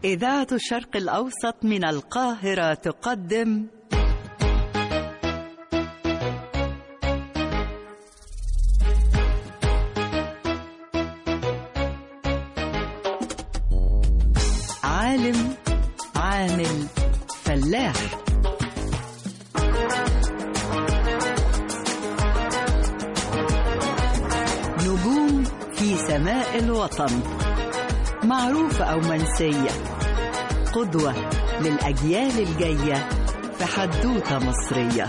إذاعة الشرق الأوسط من القاهرة تقدم عالم عامل فلاح نجوم في سماء الوطن معروفة أو منسية قدوة للأجيال الجاية في حدوتة مصرية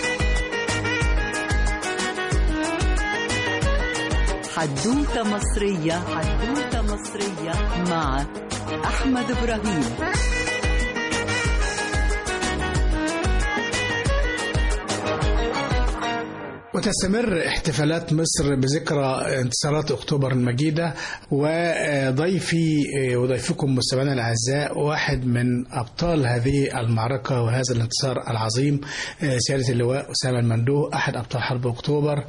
حدوتة مصرية حدوتة مصرية مع أحمد إبراهيم وتستمر احتفالات مصر بذكرى انتصارات اكتوبر المجيده وضيفي وضيفكم مستمعينا الاعزاء واحد من ابطال هذه المعركه وهذا الانتصار العظيم سياده اللواء اسامه المندوه احد ابطال حرب اكتوبر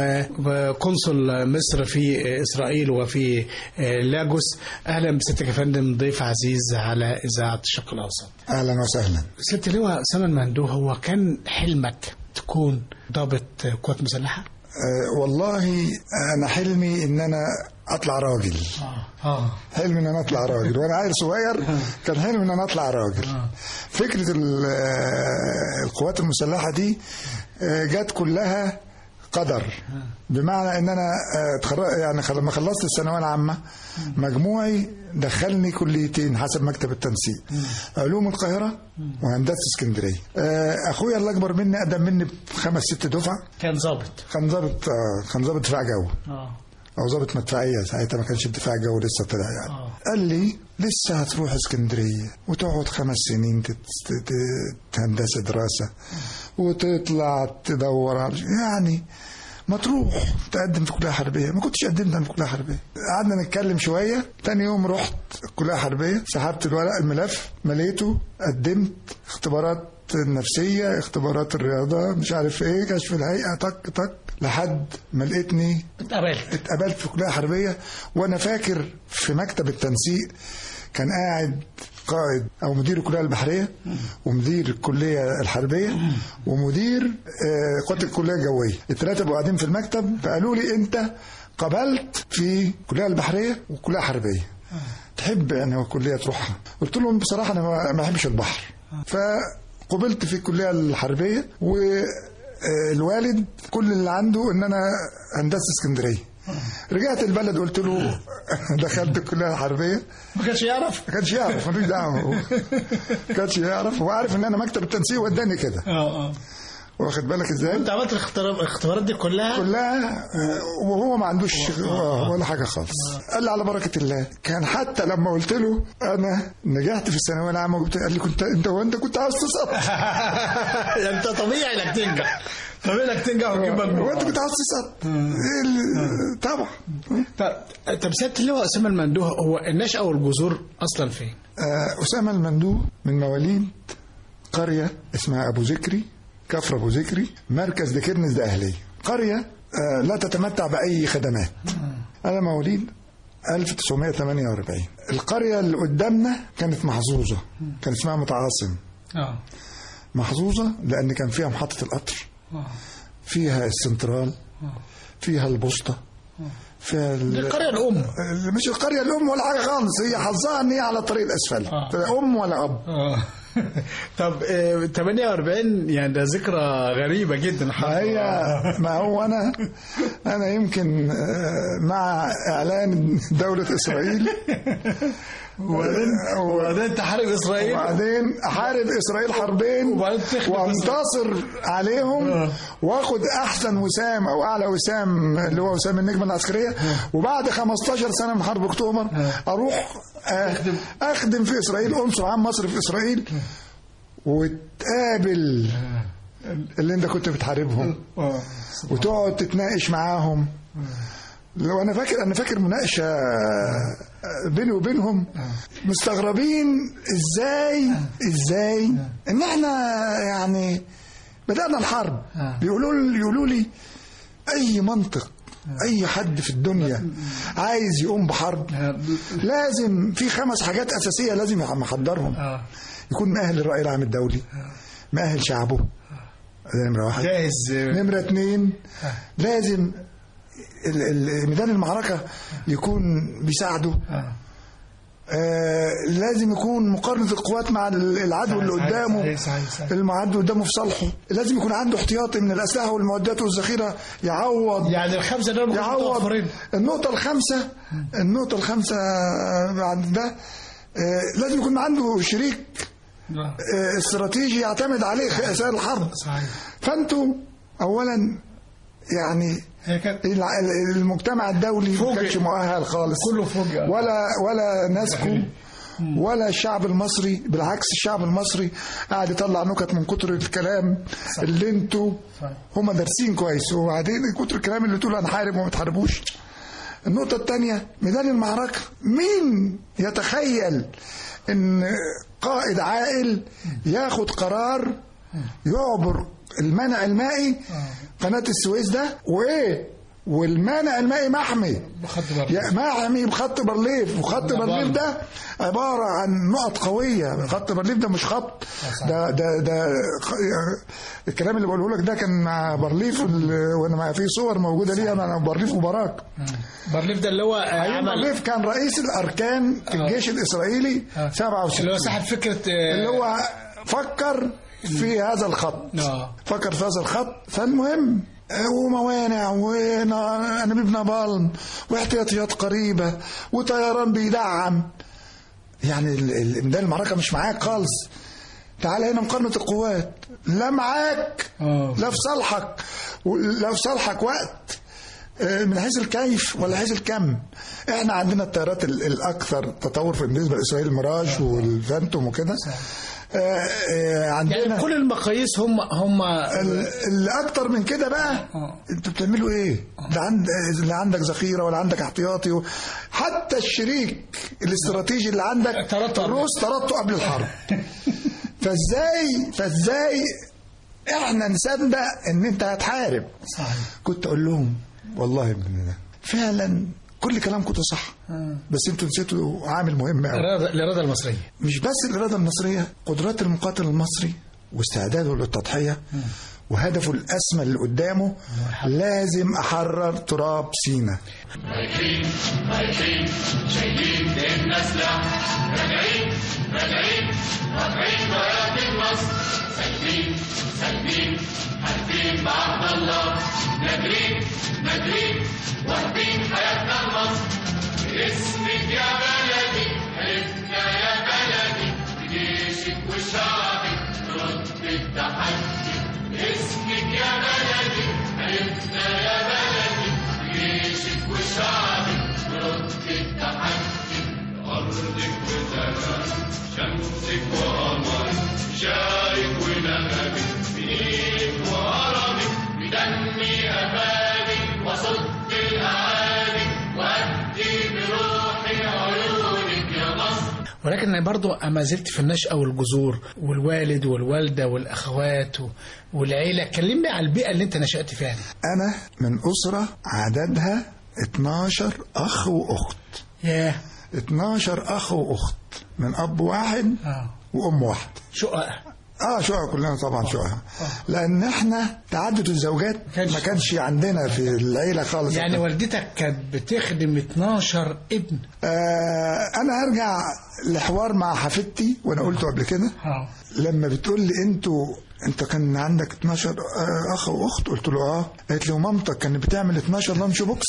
وقنصل مصر في اسرائيل وفي لاجوس اهلا بسيادتك يا فندم ضيف عزيز على اذاعه الشرق الاوسط اهلا وسهلا سياده اللواء اسامه المندوه هو كان حلمك تكون ضابط قوات مسلحه؟ أه والله انا حلمي ان انا اطلع راجل اه اه حلمي ان انا اطلع راجل وانا عيل صغير كان حلمي ان انا اطلع راجل فكره القوات المسلحه دي جت كلها قدر بمعنى ان انا يعني لما خلصت الثانويه العامه مجموعي دخلني كليتين حسب مكتب التنسيق علوم القاهره وهندسه اسكندريه اخويا اللي اكبر مني اقدم مني بخمس ست دفع كان ظابط كان ظابط كان ظابط دفاع جو اه او ظابط مدفعيه ساعتها ما كانش الدفاع الجوي لسه طلع يعني آه. قال لي لسه هتروح اسكندريه وتقعد خمس سنين تت- تت- هندسه دراسه وتطلع تدور على يعني ما تروح تقدم في كليه حربيه ما كنتش قدمت انا في كليه حربيه قعدنا نتكلم شويه تاني يوم رحت كليه حربيه سحبت الورق الملف مليته قدمت اختبارات النفسيه اختبارات الرياضه مش عارف ايه كشف الهيئه طق طق لحد ما لقيتني اتقابلت اتقابلت في كليه حربيه وانا فاكر في مكتب التنسيق كان قاعد قائد او مدير الكليه البحريه ومدير الكليه الحربيه ومدير آه، قوات الكليه الجويه الثلاثه بقوا قاعدين في المكتب فقالوا لي انت قبلت في الكليه البحريه والكليه الحربيه تحب يعني هو كليه تروحها قلت لهم بصراحه انا ما ما بحبش البحر فقبلت في الكليه الحربيه والوالد كل اللي عنده ان انا هندسه اسكندريه رجعت البلد قلت له دخلت الكليه الحربيه ما كانش يعرف ما كانش يعرف ملوش دعوه ما كانش يعرف هو عارف ان انا مكتب التنسيق وداني كده اه اه واخد بالك ازاي انت عملت الاختبار- الاختبارات دي كلها كلها آه، وهو ما عندوش آه، ولا حاجه خالص قال لي على بركه الله كان حتى لما قلت له انا نجحت في الثانويه العامه وجبت قال لي كنت انت وانت كنت عاوز تسقط يعني انت طبيعي انك تنجح طبيعي انك تنجح وتجيب مجموع وانت كنت عاوز تسقط إيه اللي- طبعا طب طب سياده اللواء اسامه المندوه هو النشأة والجذور اصلا فين؟ آه، أسامة المندوب من مواليد قرية اسمها أبو ذكري كفر أبو ذكري مركز دكرنس ده أهلية قرية آه، لا تتمتع بأي خدمات أنا مواليد 1948 القرية اللي قدامنا كانت محظوظة كان اسمها متعاصم اه محظوظة لأن كان فيها محطة القطر فيها السنترال فيها البوسطة فيها ال- القريه الام مش القرية الأم ولا حاجة خالص هي حظها إن هي على طريق الأسفل آه. لا أم ولا أب اه طب آه، 48 يعني ده ذكرى غريبة جدا ما هي ما هو انا انا يمكن آه، مع اعلان دوله اسرائيل وبعدين وبعدين تحارب اسرائيل وبعدين احارب اسرائيل حربين وبعدين تخلف وانتصر عليهم آه. واخد احسن وسام او اعلى وسام اللي هو وسام النجمه العسكريه وبعد 15 سنه من حرب اكتوبر اروح آه، اخدم في اسرائيل انصر عام مصر في اسرائيل وتقابل اللي انت كنت بتحاربهم آه. وتقعد تتناقش معاهم لو انا فاكر انا فاكر مناقشه بيني وبينهم مستغربين ازاي ازاي ان احنا يعني بدانا الحرب بيقولوا لي يقولوا لي اي منطق اي حد في الدنيا عايز يقوم بحرب لازم في خمس حاجات اساسيه لازم محضرهم اه يكون مؤهل للراي العام الدولي مؤهل شعبه ده نمره واحد جاهز نمرة اتنين لازم ال- ال- ميدان المعركة يكون بيساعده آه. آه لازم يكون مقارنة القوات مع ال- العدو اللي صحيح، قدامه صحيح، صحيح، صحيح. المعدو قدامه في صالحه لازم يكون عنده احتياطي من الأسلحة والمعدات والذخيرة يعوض يعني الخمسه دول ممكن يعوض متوفرين النقطة الخامسة النقطة الخامسة بعد ده آه لازم يكون عنده شريك آه. آه استراتيجي يعتمد عليه في أثناء الحرب صحيح فانتوا اولا يعني هي كانت الع- ال- المجتمع الدولي ما فوجئ. كانش مؤهل خالص كله فوجئ. ولا ولا ناسكو ولا الشعب المصري بالعكس الشعب المصري قاعد يطلع نكت من كتر الكلام اللي انتوا صحيح. هم دارسين كويس وبعدين كتر الكلام اللي تقولوا هنحارب وما تحاربوش النقطة الثانية ميدان المعركة مين يتخيل ان قائد عاقل ياخد قرار يعبر المانع المائي قناة السويس ده وايه والمانع المائي محمي بخط برضه يا محمي بخط برليف وخط برليف ده عبارة عن نقط قوية خط برليف ده مش خط ده ده ده خ- الكلام اللي بقوله لك ده كان مع برليف ال- وانا مع في صور موجودة ليها مع برليف وبراك برليف ده اللي هو آه، أيوة عمل برليف كان رئيس الأركان في الجيش الإسرائيلي آه. 67 اللي هو صاحب فكره آه، اللي هو فكر في هذا الخط آه. فكر في هذا الخط فالمهم آه، وموانع وانابيب نابالم واحتياطيات قريبه وطيران بيدعم يعني ال- ال- ده المعركه مش معاك خالص تعال هنا مقارنه القوات لا معاك آه. لا في صالحك لا في صالحك وقت آه، من حيث الكيف ولا حيث الكم احنا عندنا الطيارات ال- الاكثر تطور في بالنسبه لاسرائيل المراج والفانتوم وكده آه، آه، عندنا يعني كل المقاييس هم هم ال- اللي اكتر من كده بقى آه. انتوا بتعملوا ايه لا عند لا عندك ذخيره ولا عندك احتياطي و... حتى الشريك الاستراتيجي اللي عندك طردته. الروس طردته قبل الحرب فازاي فازاي احنا نصدق ان انت هتحارب صحيح كنت اقول لهم والله يا ابن ده فعلا كل كلامكم ده صح بس انتوا نسيتوا عامل مهم قوي الإرادة الإرادة المصرية مش بس الإرادة المصرية قدرات المقاتل المصري واستعداده للتضحية وهدفه الأسمى اللي قدامه لازم أحرر تراب سينا ولكن برضو أما زلت في النشأة والجذور والوالد والوالدة والأخوات و- والعيلة كلمني على البيئة اللي أنت نشأت فيها دي. أنا من أسرة عددها 12 أخ وأخت ياه 12 أخ وأخت من أب واحد آه. وأم واحد شقق اه شقق كلنا طبعا شقق لان احنا تعدد الزوجات كانش- ما كانش عندنا في العيله خالص يعني والدتك كانت بتخدم 12 ابن آه انا هرجع لحوار مع حفيدتي وانا قلته قبل كده اه لما بتقول لي انتوا انت كان عندك 12 آه، اخ واخت قلت له اه قالت لي ومامتك كانت بتعمل 12 لانش بوكس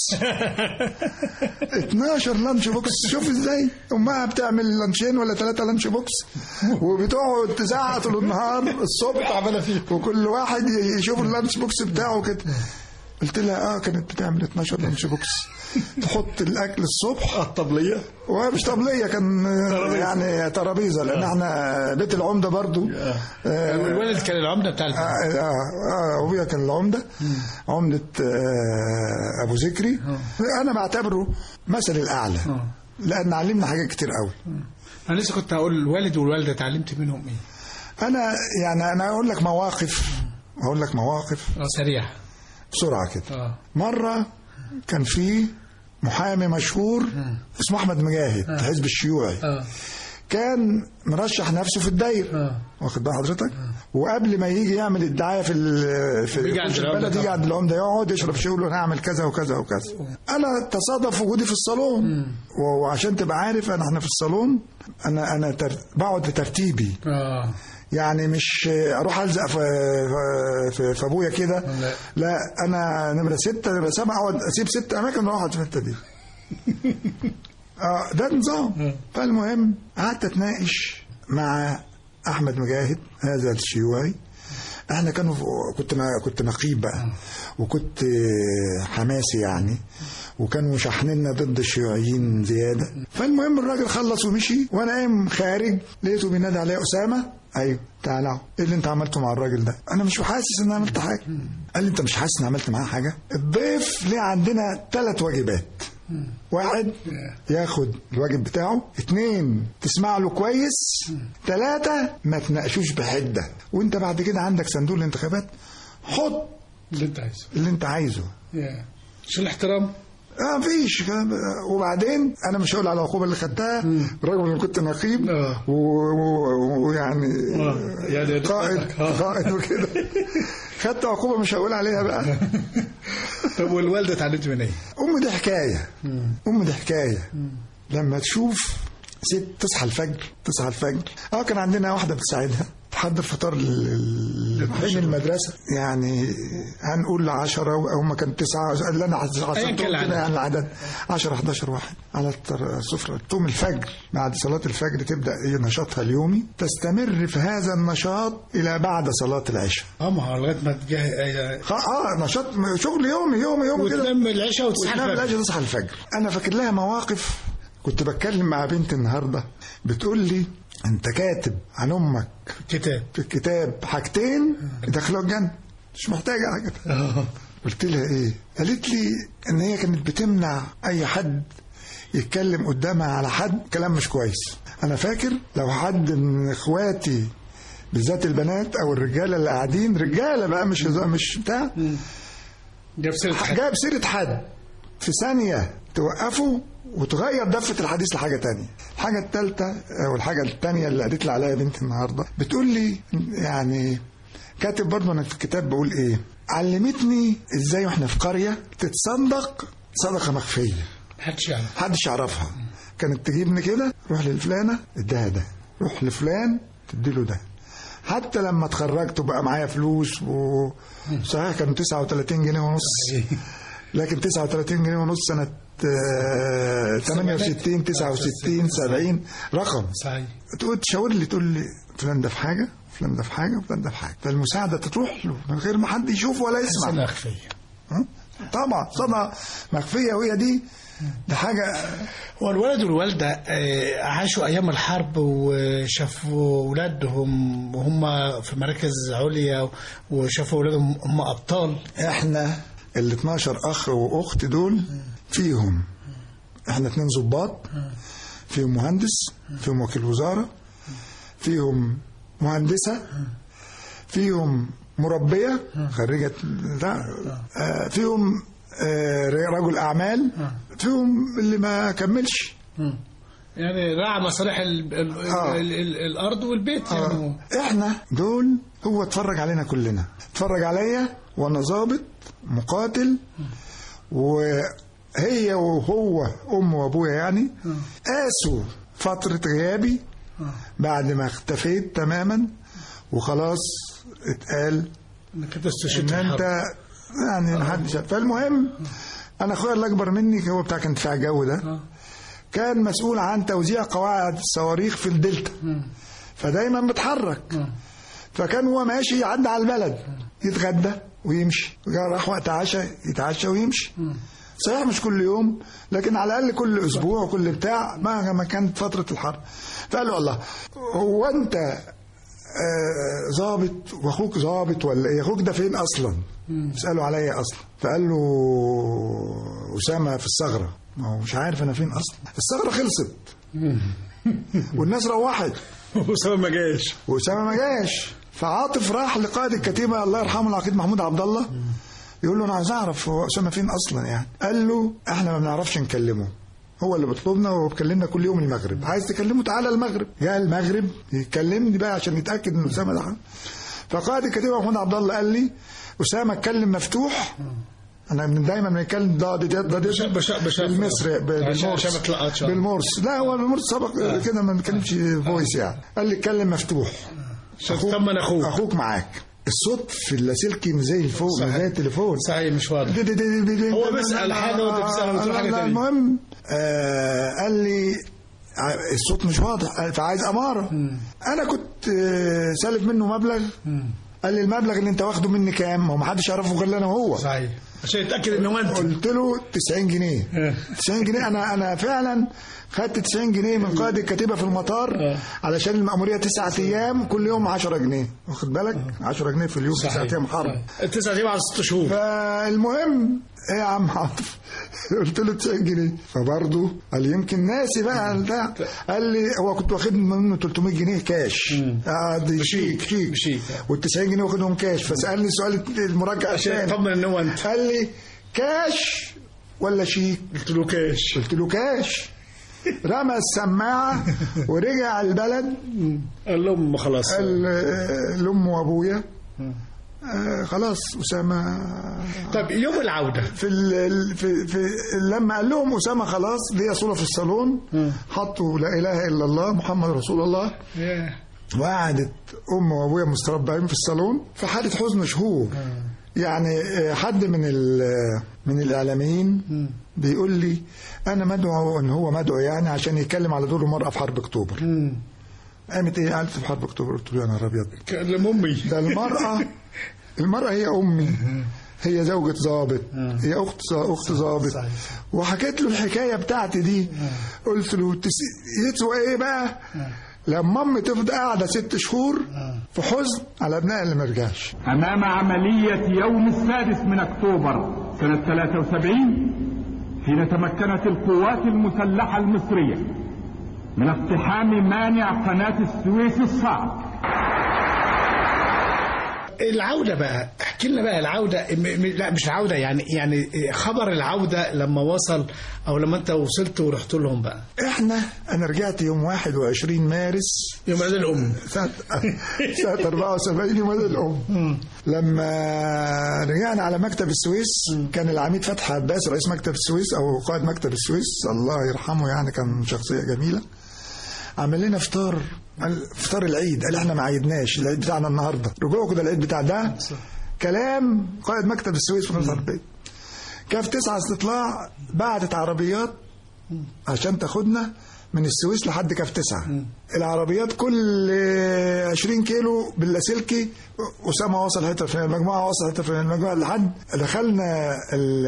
12 لانش بوكس شوف ازاي امها بتعمل لانشين ولا ثلاثه لانش بوكس وبتقعد تزعق طول النهار الصبح تعبانة فيه. وكل واحد يشوف اللانش بوكس بتاعه كده قلت لها اه كانت بتعمل 12 لانش بوكس تحط الاكل الصبح الطبلية ومش طبلية كان يعني ترابيزة لأن احنا بيت العمدة برضو آه، والوالد كان العمدة بتاع البيت. آه، آه، آه، أبويا كان العمدة عمدة آه، أبو ذكري أنا بعتبره مثل الأعلى لأن علمنا حاجات كتير قوي أنا لسه كنت هقول الوالد والوالدة اتعلمت منهم إيه؟ أنا يعني أنا أقول لك مواقف أقول لك مواقف اه سريع بسرعة كده اه مرة كان في محامي مشهور اسمه احمد مجاهد الحزب الشيوعي اه كان مرشح نفسه في الدايره اه واخد بال حضرتك وقبل ما يجي يعمل الدعايه في ال- في بيجي عند يخش العمدة البلد يجي طبعا. عند العمده يقعد يشرب شاي يقول له انا هعمل كذا وكذا وكذا انا تصادف وجودي في الصالون و- وعشان تبقى عارف انا احنا في الصالون انا انا تر... بقعد بترتيبي اه يعني مش اروح الزق في في, في ابويا كده لا. لا انا نمره ستة نمره سبعة اقعد اسيب ست اماكن واروح اقعد في الحته دي اه ده نظام فالمهم قعدت اتناقش مع احمد مجاهد هذا الشيوعي احنا كانوا كنت نا- كنت نقيب بقى وكنت حماسي يعني وكانوا شحننا ضد الشيوعيين زياده فالمهم الراجل خلص ومشي وانا قايم خارج لقيته بينادي عليا اسامه ايوه تعالى اهو. ايه اللي انت عملته مع الراجل ده انا مش حاسس ان أنا عملت حاجه قال لي انت مش حاسس ان عملت معاه حاجه الضيف ليه عندنا ثلاث واجبات واحد ياخد الواجب بتاعه اتنين تسمع له كويس تلاتة ما تناقشوش بحدة وانت بعد كده عندك صندوق الانتخابات حط اللي انت عايزه اللي انت عايزه يا. شو الاحترام؟ اه مفيش كلام- وبعدين انا مش هقول على العقوبه اللي خدتها رغم اني كنت نقيب آه. و- و- ويعني آه، يعني قائد آه. قائد وكده خدت عقوبه مش هقول عليها بقى طب والوالده اتعلمت من ايه؟ ام دي حكايه ام دي حكايه لما تشوف ست تصحى الفجر تصحى الفجر اه كان عندنا واحده بتساعدها تحضر فطار لل- لحين المدرسه يعني هنقول 10 او هم كان تسعه اللي انا حسبتهم أيا كان كده العدد. يعني العدد 10 11 واحد على التر- السفره تقوم الفجر بعد صلاه الفجر تبدا إيه نشاطها اليومي تستمر في هذا النشاط الى بعد صلاه العشاء اه ما هو لغايه ما تجاه خ- اه نشاط شغل يومي يومي يومي كده وتنام العشاء وتصحى وتنام الفجر. العشاء تصحى الفجر انا فاكر لها مواقف كنت بتكلم مع بنت النهارده بتقول لي انت كاتب عن امك كتاب في الكتاب حاجتين يدخلوها الجنه مش محتاجه حاجه قلت لها ايه قالت لي ان هي كانت بتمنع اي حد يتكلم قدامها على حد كلام مش كويس انا فاكر لو حد من اخواتي بالذات البنات او الرجاله اللي قاعدين رجاله بقى مش مش بتاع جاب سيره حد. جاب سيرة حد في ثانية توقفه وتغير دفة الحديث لحاجة تانية الحاجة التالتة أو الحاجة التانية اللي قالت لي عليها بنتي النهاردة بتقول لي يعني كاتب برضه أنا في الكتاب بقول إيه علمتني إزاي وإحنا في قرية تتصدق صدقة مخفية محدش يعرف محدش يعرفها كانت تجيبني كده روح للفلانة اديها ده روح لفلان تديله ده حتى لما اتخرجت وبقى معايا فلوس و صحيح كانوا 39 جنيه ونص لكن 39 جنيه ونص سنة آه، 68 69 70 رقم صحيح تقول تشاور لي تقول لي فلان ده في حاجة فلان ده في حاجة فلان ده في حاجة فالمساعدة تروح له من غير ما حد يشوف ولا يسمع سنه اخفيه ها؟ طبعا صدى مخفية وهي دي ده حاجة هو الولد والوالدة آه، عاشوا أيام الحرب وشافوا أولادهم وهم في مراكز عليا وشافوا أولادهم هم أبطال احنا ال 12 اخ واخت دول فيهم احنا اتنين ظباط فيهم مهندس فيهم وكيل وزاره فيهم مهندسه فيهم مربيه خريجه لا آه، فيهم آه، رجل اعمال فيهم اللي ما كملش يعني راعى مصالح ال ال آه. ال ال الأرض والبيت يعني احنا دول هو اتفرج علينا كلنا اتفرج عليا وانا ظابط مقاتل وهي وهو ام وابويا يعني قاسوا فترة غيابي بعد ما اختفيت تماما وخلاص اتقال انك انت استشهدت ان في انت الحرب. يعني محدش فالمهم انا اخويا اللي اكبر مني هو بتاع كان دفاع الجو ده كان مسؤول عن توزيع قواعد الصواريخ في الدلتا فدايما بتحرك فكان هو ماشي يعدي على البلد يتغدى ويمشي جاء راح وقت عشاء يتعشى ويمشي صحيح مش كل يوم لكن على الاقل كل اسبوع وكل بتاع ما ما كانت فتره الحرب فقال له الله هو انت آه، ظابط واخوك ظابط ولا ايه اخوك ده فين اصلا اسالوا عليا اصلا فقال له اسامه في الثغره ما هو مش عارف انا فين اصلا الثغره خلصت والناس روحت وسام ما جاش واسامه ما جاش فعاطف راح لقائد الكتيبه الله يرحمه العقيد محمود عبد الله يقول له انا عايز اعرف هو اسامه فين اصلا يعني قال له احنا ما بنعرفش نكلمه هو اللي بيطلبنا وهو بيكلمنا كل يوم المغرب عايز تكلمه تعالى المغرب جاء المغرب يكلمني بقى عشان يتاكد ان اسامه ده فقائد الكتيبه محمود عبد الله قال لي اسامه اتكلم مفتوح انا من دايما بنتكلم ده ده ده ده بش- بش- بش- بالمصري عشان- بالمورس عشان ما تلقطش. بالمورس لا هو بالمورس سبق كده ما بنتكلمش فويس يعني قال لي اتكلم مفتوح عشان تطمن اخوك اخوك معاك الصوت في اللاسلكي مش زي الفوق مش صحيح. زي التليفون صحيح مش واضح دي- دي- دي- دي- دي- هو بيسأل حاجة وأنت بتسأل وتقول لا- حاجة لا، تانية. المهم آه قال لي ع- الصوت مش واضح فعايز اماره انا كنت آه، سالف منه مبلغ قال لي المبلغ اللي انت واخده مني كام هو ما حدش يعرفه غير انا وهو صحيح عشان يتاكد ان هو انت قلت له 90 جنيه 90 جنيه انا انا فعلا خدت 90 جنيه من قائد الكتيبه في المطار علشان المأمورية تسعة ايام كل يوم 10 جنيه واخد بالك 10 جنيه في اليوم تسعة ايام حرب التسعة ايام على ست شهور فالمهم ايه يا عم عاطف قلت له 90 جنيه فبرضه قال لي يمكن ناسي بقى البتاع قال لي هو كنت واخد منه 300 جنيه كاش اه دي شيك شيك بشيك. وال 90 جنيه واخدهم كاش فسالني سؤال المراجعه عشان الثاني يطمن ان هو انت قال لي كاش ولا شيك قلت له كاش قلت له كاش رمى السماعه ورجع البلد قال لهم خلاص قال آه، لامه وابويا آه، خلاص اسامه طب يوم العوده في ال في, في لما قال لهم اسامه خلاص ليا صوره في الصالون حطوا لا اله الا الله محمد رسول الله ياه. وقعدت ام وابويا مستربعين في الصالون في حاله حزن شهور يعني آه، حد من ال- من الاعلاميين بيقول لي انا مدعو ان هو مدعو يعني عشان يتكلم على دور المراه في حرب اكتوبر قامت ايه قالت في حرب اكتوبر قلت له يا نهار ابيض كلم امي ده المرأة المرأة هي أمي هي زوجة ضابط هي أخت أخت ضابط وحكيت له الحكاية بتاعتي دي قلت له تس- يسوى إيه بقى لما أمي تفضل قاعدة ست شهور في حزن على ابنائها اللي ما رجعش أمام عملية يوم السادس من أكتوبر سنة 73 حين تمكنت القوات المسلحة المصرية من اقتحام مانع قناة السويس الصعب العوده بقى احكي لنا بقى العوده م- م- لا مش العوده يعني يعني خبر العوده لما وصل او لما انت وصلت ورحت لهم بقى إحنا أنا رجعت يوم 21 مارس يوم عيد الام سنة سنة 74 يوم عيد الأم لما رجعنا على مكتب السويس كان العميد فتحي عباس رئيس مكتب السويس أو قائد مكتب السويس الله يرحمه يعني كان شخصية جميلة عمل لنا فطار قال فطار العيد قال احنا ما عيدناش العيد بتاعنا النهارده رجوعوا كده العيد بتاع ده كلام قائد مكتب السويس في الغربية كان في تسعة استطلاع بعتت عربيات عشان تاخدنا من السويس لحد كاف تسعة العربيات كل 20 كيلو باللاسلكي أسامة وصل حتة في المجموعة وصل حتة في المجموعة لحد دخلنا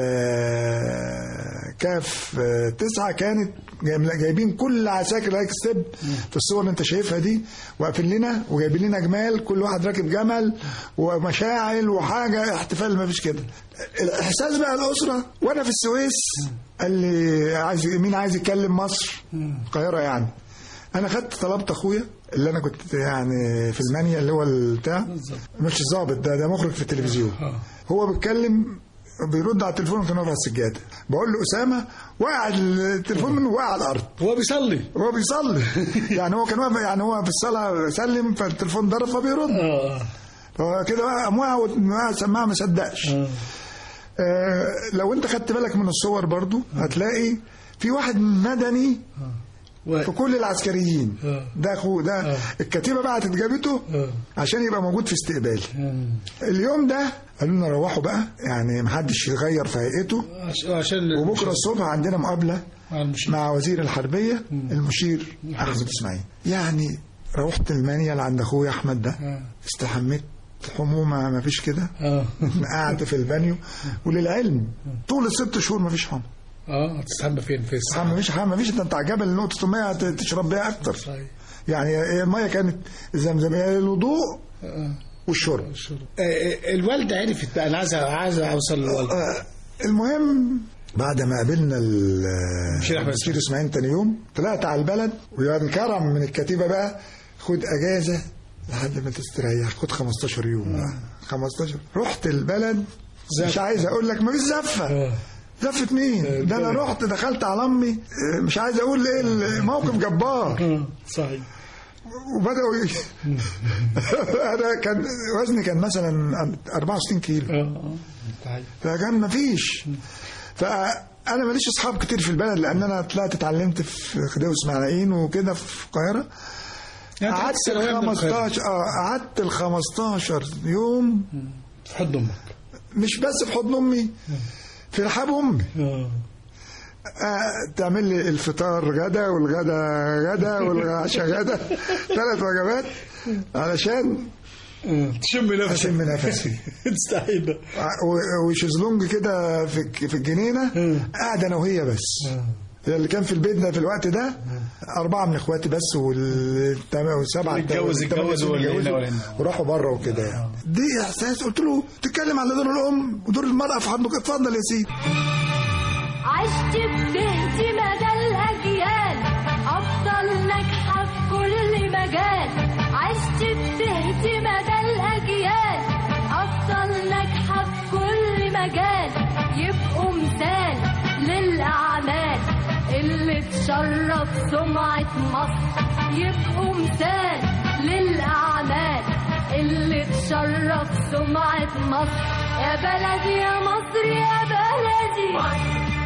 ال- كاف تسعة كانت جايبين كل عساكر لايك ستيب في الصور اللي انت شايفها دي واقفين لنا وجايبين لنا جمال كل واحد راكب جمل ومشاعل وحاجة احتفال ما فيش كده الاحساس بقى الاسره وانا في السويس قال لي عايز مين عايز يتكلم مصر القاهره يعني انا خدت طلبت اخويا اللي انا كنت يعني في المانيا اللي هو البتاع مش ظابط ده ده مخرج في التلفزيون هو بيتكلم بيرد على التليفون كان واقف على السجاده بقول له اسامه وقع التليفون منه وقع على الارض هو بيصلي هو بيصلي يعني هو كان واقف يعني هو في الصلاه سلم فالتليفون ضرب فبيرد اه هو كده بقى قام وقع وقع سماعه ما صدقش آه لو انت خدت بالك من الصور برضو هتلاقي في واحد مدني و- في كل العسكريين آه. ده اخوه ده الكتيبه بعتت جابته آه. عشان يبقى موجود في استقبالي اليوم ده قالوا لنا روحوا بقى يعني محدش يغير في هيئته عش- عشان وبكره الصبح عندنا مقابله مع المشير. مع وزير الحربيه المشير احمد اسماعيل يعني روحت المانيال عند اخويا احمد ده استحميت حمومه ما فيش كده اه قعدت في البانيو وللعلم طول الست شهور ما فيش حمى اه هتستحمى فين في حمى ما الصحراء فيش حمى ما فيش ده انت على جبل نقطه ميه هت- تشرب بيها اكتر صحيح. يعني هي الميه كانت زمزميه للوضوء والشرب آه، آه، الوالده عرفت بقى انا عايز عايز اوصل للوالده آه، المهم بعد ما قابلنا ال- المشير أحمد المشير اسماعيل تاني يوم طلعت على البلد وينكرم من الكتيبه بقى خد اجازه لحد ما تستريح خد 15 يوم بقى 15 رحت البلد مش عايز اقول لك مفيش زفه زفة مين؟ ده انا رحت دخلت على امي آه، مش عايز اقول ايه الموقف جبار صحيح وبداوا ي- انا كان وزني كان مثلا 64 كيلو صحيح فكان مفيش فانا ماليش اصحاب كتير في البلد لان انا طلعت اتعلمت في خديوي اسماعيليين وكده في القاهره يعني أنت قعدت ثانوية ال من القاهرة. 15 اه قعدت ال 15 يوم في حضن امك مش بس في حضن امي في رحاب امي آه تعمل لي الفطار غدا والغدا غدا والعشاء غدا ثلاث وجبات علشان تشم نفسك اشم نفسي تستحيل و- وشезлونج كده في الج- في الجنينه قاعد انا وهي بس اللي كان في البيت ده في الوقت ده أربعة من إخواتي بس والسبعة اللي اتجوز اتجوز واللي هنا واللي هنا. وراحوا بره وكده يعني دي إحساس قلت له تتكلم على دور الأم ودور المرأة في حضنك اتفضل يا سيدي عشت بتهدي مدى الأجيال أفضل ناجحة في كل مجال عشت بتهدي مدى الأجيال أفضل ناجحة في كل مجال يبقوا مثال للأعمال اللي تشرف سمعة مصر يبقوا مثال للأعمال اللي تشرف سمعة مصر يا بلدي يا مصر يا بلدي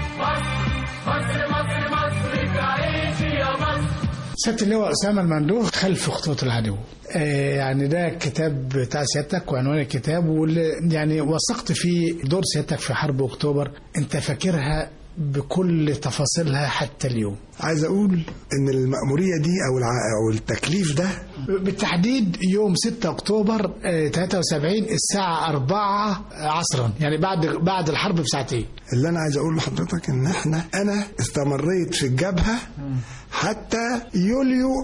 سيادة اللواء أسامة المندوب خلف خطوط العدو آه يعني ده كتاب بتاع سيادتك وعنوان الكتاب واللي يعني وثقت فيه دور سيادتك في حرب أكتوبر أنت فاكرها بكل تفاصيلها حتى اليوم عايز أقول إن المأمورية دي أو الع... أو التكليف ده بالتحديد يوم 6 أكتوبر آه 73 الساعة 4 عصرا يعني بعد بعد الحرب بساعتين اللي انا عايز اقول لحضرتك ان احنا انا استمريت في الجبهه حتى يوليو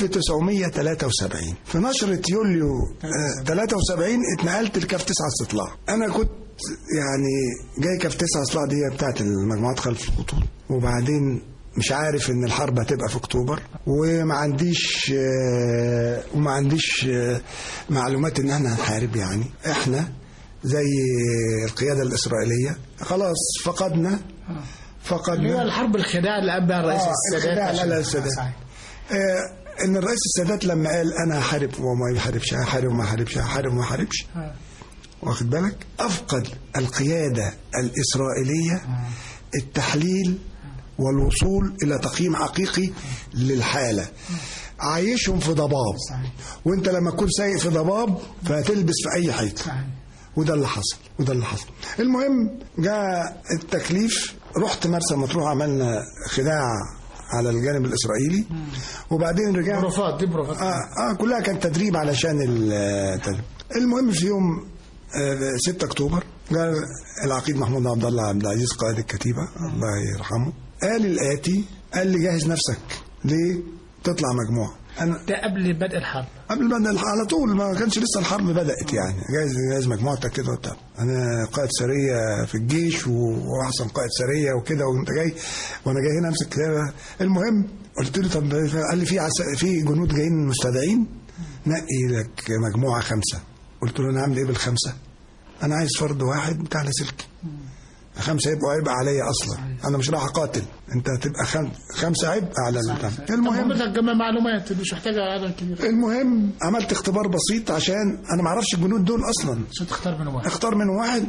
1973 في نشرة يوليو آه، 73 اتنقلت لكاف 9 استطلاع انا كنت يعني جاي كاف 9 استطلاع دي بتاعت المجموعات خلف الخطوط وبعدين مش عارف ان الحرب هتبقى في اكتوبر وما عنديش آه، وما عنديش آه، معلومات ان احنا هنحارب يعني احنا زي القيادة الإسرائيلية خلاص فقدنا اللي هو فقدنا الحرب الخداع اللي قام بها الرئيس آه، السادات الخداع عشان- لا لا السادات صحيح. آه ان الرئيس السادات لما قال انا هحارب وما يحاربش هحارب وما هحاربش هحارب وما هحاربش واخد بالك افقد القياده الاسرائيليه التحليل والوصول الى تقييم حقيقي للحاله عايشهم في ضباب صحيح. وانت لما تكون سايق في ضباب فهتلبس في اي حيطه صحيح. وده اللي حصل وده اللي حصل المهم جاء التكليف رحت مرسى مطروح عملنا خداع على الجانب الاسرائيلي وبعدين رجعنا بروفات دي بروفات آه, اه كلها كان تدريب علشان التدريب المهم في يوم آه 6 اكتوبر قال العقيد محمود عبد الله عبد العزيز قائد الكتيبه الله يرحمه قال الاتي قال لي جهز نفسك ليه تطلع مجموعه انا ده قبل بدء الحرب قبل ما بدأ على طول ما كانش لسه الحرب بدأت يعني جايز جايز مجموعتك كده وبتاع انا قائد سريه في الجيش و- واحسن قائد سريه وكده وانت جاي وانا جاي هنا امسك كتابه المهم قلت له طب قال لي في عس... في جنود جايين مستدعين نقي لك مجموعه خمسه قلت له انا هعمل ايه بالخمسه؟ انا عايز فرد واحد بتاع لاسلكي خمسه يبقوا عبء عليا اصلا انا مش راح اقاتل انت هتبقى خم... خمسه عبء على البتاع المهم المهم جمع معلومات مش محتاجه عدد كبير المهم عملت اختبار بسيط عشان انا ما اعرفش الجنود دول اصلا عشان تختار منهم واحد اختار من واحد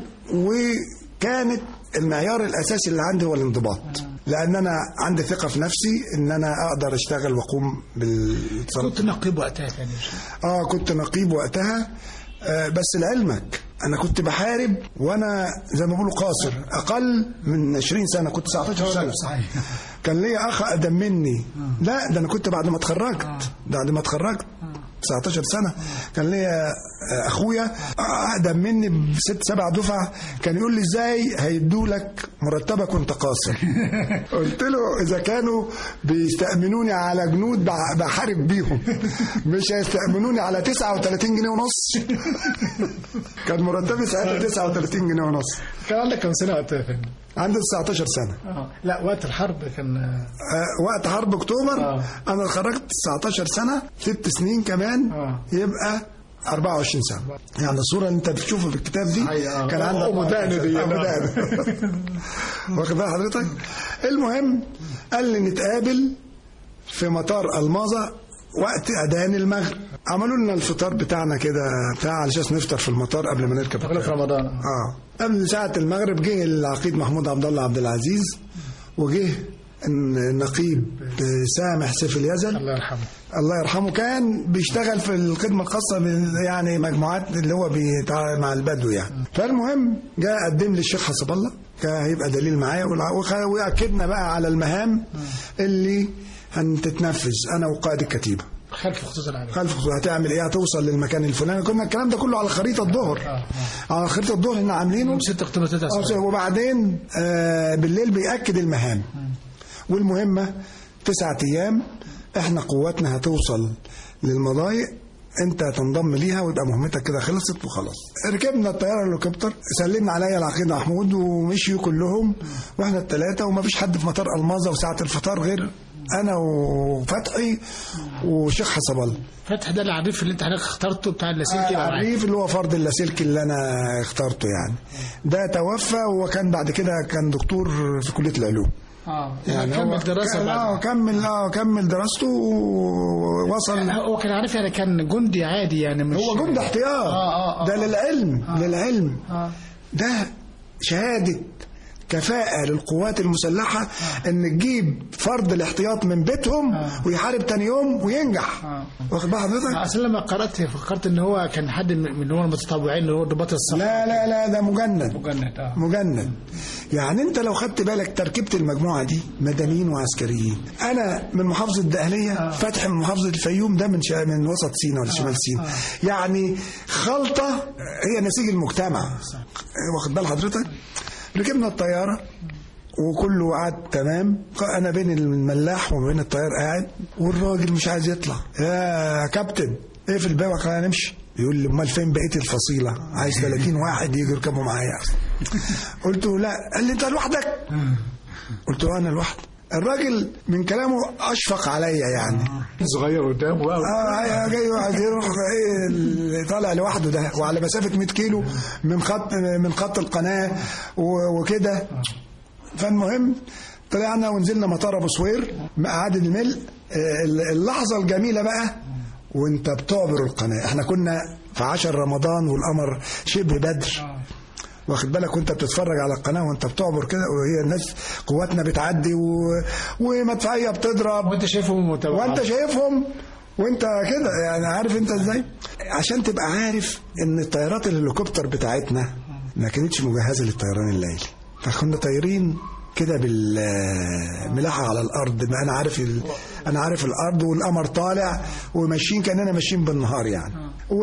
وكانت المعيار الاساسي اللي عندي هو الانضباط لان انا عندي ثقه في نفسي ان انا اقدر اشتغل واقوم بالتصرف كنت نقيب وقتها تاني اه كنت نقيب وقتها آه بس لعلمك انا كنت بحارب وانا زي ما بيقولوا قاصر اقل من 20 سنه كنت 19 سنه صحيح كان ليا اخ اقدم مني لا ده انا كنت بعد ما اتخرجت بعد ما اتخرجت 19 سنه كان ليا آه، اخويا اقدم مني بست سبع دفع كان يقول لي ازاي هيدوا لك مرتبك وانت قاصر قلت له اذا كانوا بيستأمنوني على جنود بع- بحارب بيهم مش هيستأمنوني على 39 جنيه ونص كان مرتبي ساعتها 39 جنيه ونص كان عندك كم سنه وقتها يا فندم؟ عندي 19 سنه اه لا وقت الحرب كان آه، وقت حرب اكتوبر آه. انا اتخرجت 19 سنه ست سنين كمان آه. يبقى 24 سنة يعني الصورة اللي انت بتشوفها في الكتاب دي أيوة. كان عندك أبو دقن دي. أبو دقن. واخد بال حضرتك المهم قال لي نتقابل في مطار الماظة وقت اذان المغرب عملوا لنا الفطار بتاعنا كده بتاع علشان نفطر في المطار قبل ما نركب غلط في رمضان اه قبل ساعة المغرب جه العقيد محمود عبد الله عبد العزيز وجه النقيب سامح سيف اليزل الله يرحمه الله يرحمه كان بيشتغل في الخدمة الخاصة بال- يعني مجموعات اللي هو بتاع مع البدو يعني فالمهم جاء قدم لي الشيخ حسب الله كان هيبقى دليل معايا والع- وخ- واكدنا بقى على المهام اللي هتتنفذ انا وقائد الكتيبه خلف خطوط العالم خلف خطوة هتعمل ايه هتوصل للمكان الفلاني كنا الكلام ده كله على خريطه الظهر على خريطه الظهر اللي عاملينه 6 اكتوبر 9 آه، وبعدين آه، بالليل بيأكد المهام والمهمة تسعة أيام احنا قواتنا هتوصل للمضايق انت هتنضم ليها ويبقى مهمتك كده خلصت وخلاص ركبنا الطياره الهليكوبتر سلمنا عليا العقيد محمود ومشيوا كلهم واحنا الثلاثه ومفيش حد في مطار الماظه وساعه الفطار غير انا وفتحي وشيخ حسب الله فتح ده العريف اللي انت حضرتك اخترته بتاع اللاسلكي يبقى معاك. العريف اللي هو فرد اللاسلكي اللي انا اخترته يعني ده توفى وكان بعد كده كان دكتور في كليه العلوم اه يعني كمل هو دراسه اه بعد كمل اه كمل دراسته ووصل هو كان عارف يعني كان جندي عادي يعني مش هو جند احتياط آه، آه، ده للعلم للعلم آه. ده شهاده كفاءة للقوات المسلحة ان تجيب فرد الاحتياط من بيتهم ويحارب تاني يوم وينجح آه. واخد بال حضرتك؟ اصل لما قرات فكرت ان هو كان حد من من هو المتطوعين اللي هو ضباط الصف لا لا لا ده مجند مجند اه مجند يعني انت لو خدت بالك تركيبه المجموعه دي مدنيين وعسكريين انا من محافظه الدقهليه فتح من محافظه الفيوم ده من شا... من وسط سينا ولا شمال سينا يعني خلطه هي نسيج المجتمع واخد بال حضرتك ركبنا الطياره وكله قعد تمام انا بين الملاح وبين الطيار قاعد والراجل مش عايز يطلع يا كابتن اقفل الباب خلينا نمشي يقول لي امال فين بقيه الفصيله عايز 30 واحد يجوا يركبوا معايا قلت له لا قال لي انت لوحدك قلت له انا لوحدي الراجل من كلامه اشفق عليا يعني صغير قدامه بقى اه جاي واحد يروح ايه اللي طالع لوحده ده وعلى مسافه 100 كيلو من خط من خط القناه و- وكده فالمهم طلعنا ونزلنا مطار ابو سوير قعد الملء آه، اللحظه الجميله بقى وانت بتعبر القناه احنا كنا في عشر رمضان والقمر شبه بدر واخد بالك وانت بتتفرج على القناه وانت بتعبر كده وهي الناس قواتنا بتعدي و... ومدفعيه بتضرب وانت شايفهم متابعة وانت شايفهم وانت كده يعني عارف انت ازاي عشان تبقى عارف ان الطيارات الهليكوبتر بتاعتنا ما كانتش مجهزه للطيران الليلي فكنا طايرين كده بالملاحه على الارض ما انا عارف ال... انا عارف الارض والقمر طالع وماشيين كاننا ماشيين بالنهار يعني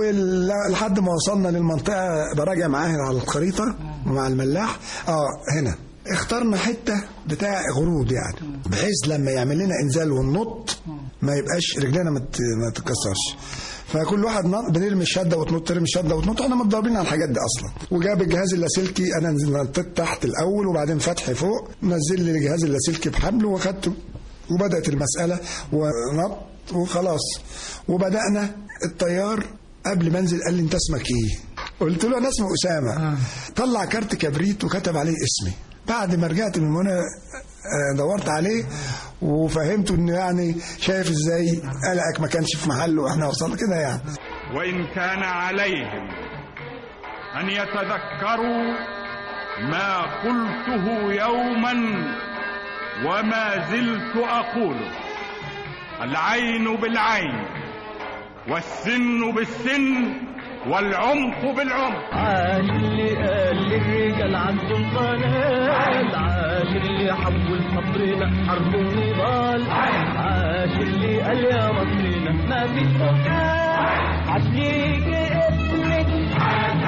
ولحد ما وصلنا للمنطقه براجع معاها على الخريطه مع الملاح اه هنا اخترنا حته بتاع غروض يعني بحيث لما يعمل لنا انزال وننط ما يبقاش رجلنا ما ت- ما تتكسرش فكل واحد نط بنرمي الشده وتنط ترمي الشده وتنط احنا متدربين على الحاجات دي اصلا وجاب الجهاز اللاسلكي انا نزلت تحت الاول وبعدين فتحي فوق نزل لي الجهاز اللاسلكي بحبل واخدته وبدات المساله ونط وخلاص وبدانا الطيار قبل ما انزل قال لي انت اسمك ايه؟ قلت له انا اسمي اسامه طلع كارت كبريت وكتب عليه اسمي بعد ما رجعت من هنا آه، دورت عليه وفهمته انه يعني شايف ازاي قلقك ما كانش في محله واحنا وصلنا كده يعني وإن كان عليهم أن يتذكروا ما قلته يوما وما زلت أقوله العين بالعين والسن بالسن والعمق بالعمق عاش اللي قال للرجال عندهم قنال عاش اللي حول صبرنا حرب ونضال عاش اللي قال يا مصرنا ما فيش مكان عاش ليك اسمك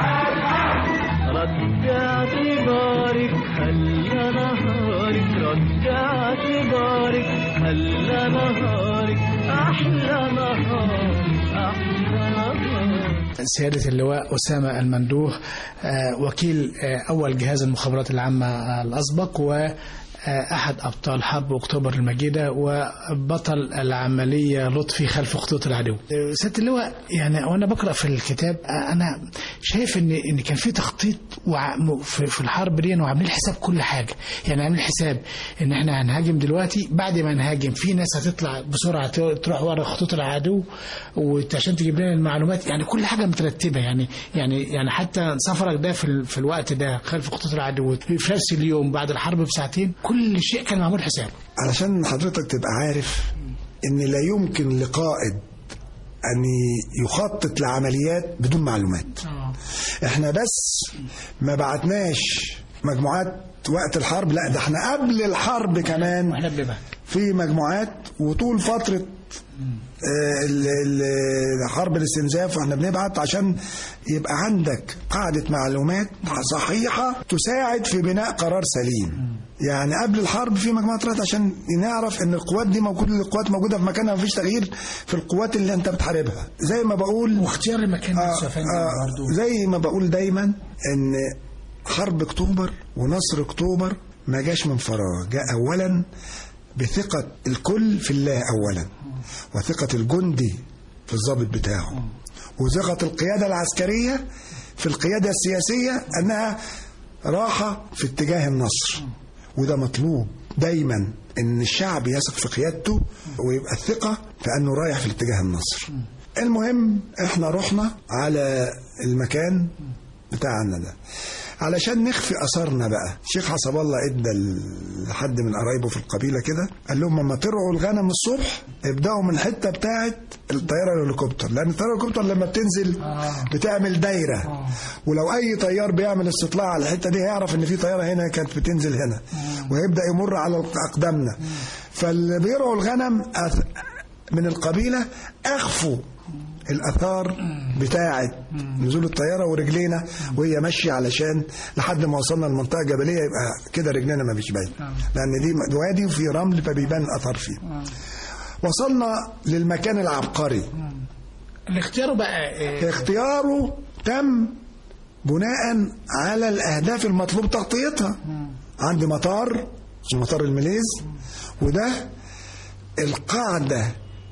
رجعت جارك خلى نهارك رجعت جارك خلى نهارك احلى نهار احلى نهار سيادة اللواء أسامة المندوه آه، وكيل آه، أول جهاز المخابرات العامة آه، الأسبق و آه، أحد أبطال حرب أكتوبر المجيدة وبطل العملية لطفي خلف خطوط العدو آه، سيادة اللواء يعني وأنا بقرأ في الكتاب آه، أنا شايف إن إن كان في تخطيط وع- م- في في الحرب دي وعاملين حساب كل حاجة يعني عاملين حساب إن إحنا هنهاجم دلوقتي بعد ما نهاجم في ناس هتطلع بسرعة ت- تروح ورا خطوط العدو وعشان تجيب لنا المعلومات يعني كل حاجة مترتبة يعني يعني يعني حتى سفرك ده في, ال- في الوقت ده خلف خطوط العدو في نفس اليوم بعد الحرب بساعتين كل شيء كان معمول حسابه علشان حضرتك تبقى عارف ان لا يمكن لقائد ان يخطط لعمليات بدون معلومات احنا بس ما بعتناش مجموعات وقت الحرب لا ده احنا قبل الحرب كمان واحنا بنبقى في مجموعات وطول فترة آه، ال- ال- حرب الاستنزاف واحنا بنبعت عشان يبقى عندك قاعدة معلومات صحيحة تساعد في بناء قرار سليم يعني قبل الحرب في مجموعة رات عشان نعرف ان القوات دي موجودة القوات موجودة في مكانها مفيش تغيير في القوات اللي انت بتحاربها زي ما بقول واختيار المكان آه نفسه يا فندم آه برضه زي ما بقول دايما ان حرب اكتوبر ونصر اكتوبر ما جاش من فراغ جاء اولا بثقة الكل في الله اولا وثقة الجندي في الضابط بتاعه وثقة القيادة العسكرية في القيادة السياسية انها راحة في اتجاه النصر وده مطلوب دايما ان الشعب يثق في قيادته ويبقى الثقة في انه رايح في اتجاه النصر المهم احنا رحنا على المكان بتاعنا ده علشان نخفي اثارنا بقى الشيخ حسب الله ادى لحد من قرايبه في القبيله كده قال لهم لما ترعوا الغنم الصبح ابداوا من الحته بتاعه الطياره الهليكوبتر لان الطياره الهليكوبتر لما بتنزل بتعمل دايره ولو اي طيار بيعمل استطلاع على الحته دي هيعرف ان في طياره هنا كانت بتنزل هنا ويبدا يمر على اقدامنا فاللي بيرعوا الغنم أث- من القبيله اخفوا الاثار بتاعه نزول الطياره ورجلينا وهي ماشيه علشان لحد ما وصلنا لمنطقه جبليه يبقى كده رجلينا ما مش باين لان دي وادي وفي رمل فبيبان الاثار فيه وصلنا للمكان العبقري الاختيار بقى إيه؟ اختياره تم بناء على الاهداف المطلوب تغطيتها عندي مطار اسمه مطار المليز وده القاعده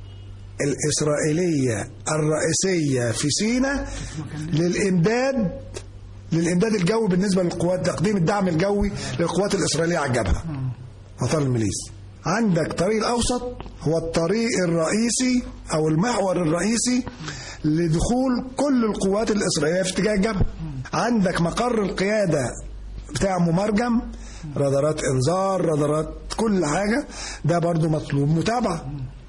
الإسرائيلية الرئيسية في سيناء للإمداد للإمداد الجوي بالنسبة للقوات تقديم الدعم الجوي للقوات الإسرائيلية على الجبهة مطار الميليز عندك طريق الأوسط هو الطريق الرئيسي أو المحور الرئيسي لدخول كل القوات الإسرائيلية في اتجاه الجبهة عندك مقر القيادة بتاع ممرجم رادارات انذار رادارات كل حاجة ده برضو مطلوب متابعة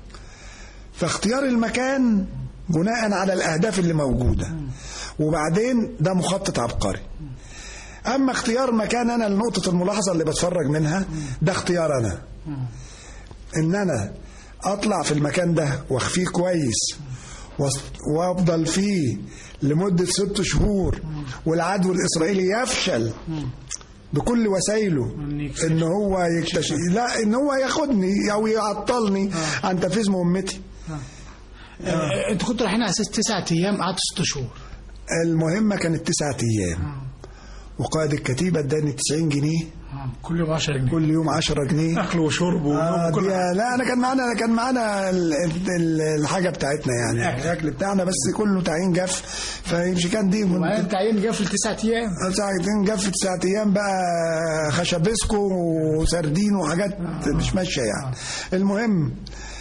فاختيار المكان بناء على الأهداف اللي موجودة وبعدين ده مخطط عبقري أما اختيار مكان أنا لنقطة الملاحظة اللي بتفرج منها ده اختيار أنا إن أنا أطلع في المكان ده وأخفيه كويس وأس- وأفضل فيه لمدة ست شهور والعدو الإسرائيلي يفشل بكل وسائله ان هو يكتشف لا ان هو ياخدني او يعطلني عن تنفيذ مهمتي آه، انتوا كنتوا رايحين على اساس تسعة ايام قعدتوا ست شهور المهمة كانت تسعة أيام وقائد الكتيبة اداني 90 جنيه آه، كل يوم 10 جنيه كل يوم 10 جنيه اكل وشرب آه ونوم دي وكل لا انا كان معانا كان معانا ال- ال- الحاجه بتاعتنا يعني الاكل بتاعنا بس كله تعيين جف فيمشي كان دي من وبعدين تعيين جه في التسعة ايام ساعتين جف تسعة ايام بقى خشبسكو وسردين وحاجات مش ماشيه يعني المهم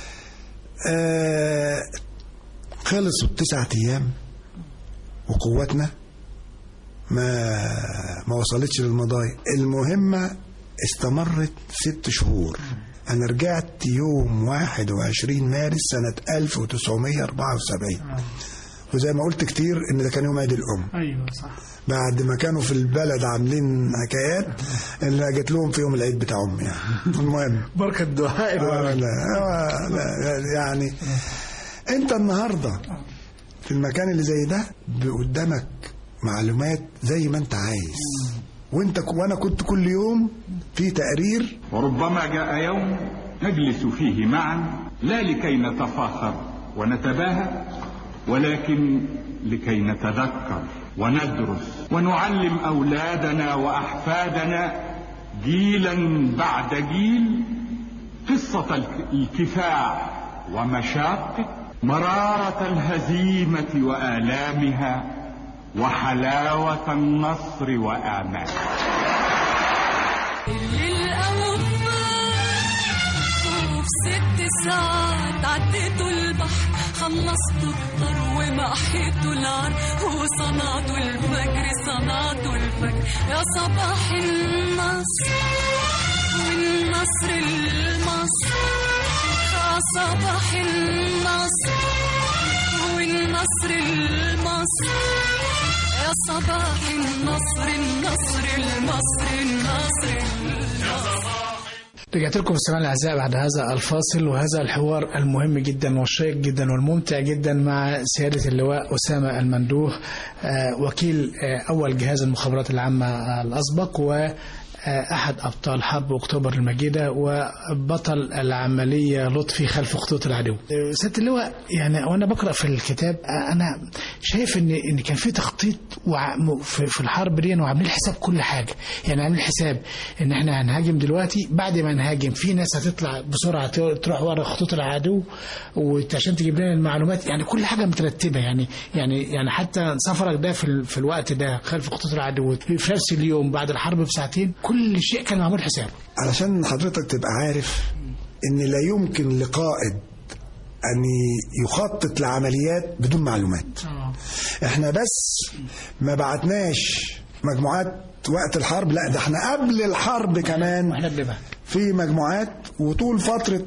آه خلصوا التسعة ايام وقواتنا ما ما وصلتش للمضايق المهمة استمرت ست شهور أنا رجعت يوم 21 مارس سنة 1974 وزي ما قلت كتير إن ده كان يوم عيد الأم ايوه صح بعد ما كانوا في البلد عاملين حكايات اللي جت لهم في يوم العيد بتاع أمي يعني المهم بركة دعاء آه لا, آه لا يعني انت النهارده في المكان اللي زي ده قدامك معلومات زي ما انت عايز وانت وانا كنت كل يوم في تقرير وربما جاء يوم نجلس فيه معا لا لكي نتفاخر ونتباهى ولكن لكي نتذكر وندرس ونعلم اولادنا واحفادنا جيلا بعد جيل قصة الك- الكفاح ومشاقه مرارة الهزيمة وآلامها وحلاوة النصر وآمالها للأوفاء وفي ست ساعات عديتوا البحر خلصتوا الطر ومحيتوا العر وصنعتوا الفجر صنعتوا الفجر يا صباح النصر والنصر المصر يا صباح النصر والنصر المصر يا صباح النصر النصر المصر النصر المصر رجعت لكم مستمعينا الاعزاء بعد هذا الفاصل وهذا الحوار المهم جدا والشيق جدا والممتع جدا مع سياده اللواء اسامه المندوه آه، وكيل آه، اول جهاز المخابرات العامه آه، الاسبق و آه، أحد أبطال حرب أكتوبر المجيدة وبطل العملية لطفي خلف خطوط العدو. آه، سيادة اللواء يعني وأنا بقرأ في الكتاب آه، أنا شايف إن إن كان في تخطيط وع- م- في في الحرب دي وعاملين حساب كل حاجة، يعني عاملين حساب إن إحنا هنهاجم دلوقتي بعد ما نهاجم في ناس هتطلع بسرعة ت- تروح ورا خطوط العدو وعشان تجيب لنا المعلومات يعني كل حاجة مترتبة يعني يعني يعني حتى سفرك ده في, ال- في الوقت ده خلف خطوط العدو في نفس اليوم بعد الحرب بساعتين كل شيء كان معمول حسابه علشان حضرتك تبقى عارف ان لا يمكن لقائد ان يخطط لعمليات بدون معلومات احنا بس ما بعتناش مجموعات وقت الحرب لا ده احنا قبل الحرب كمان واحنا بنبقى في مجموعات وطول فترة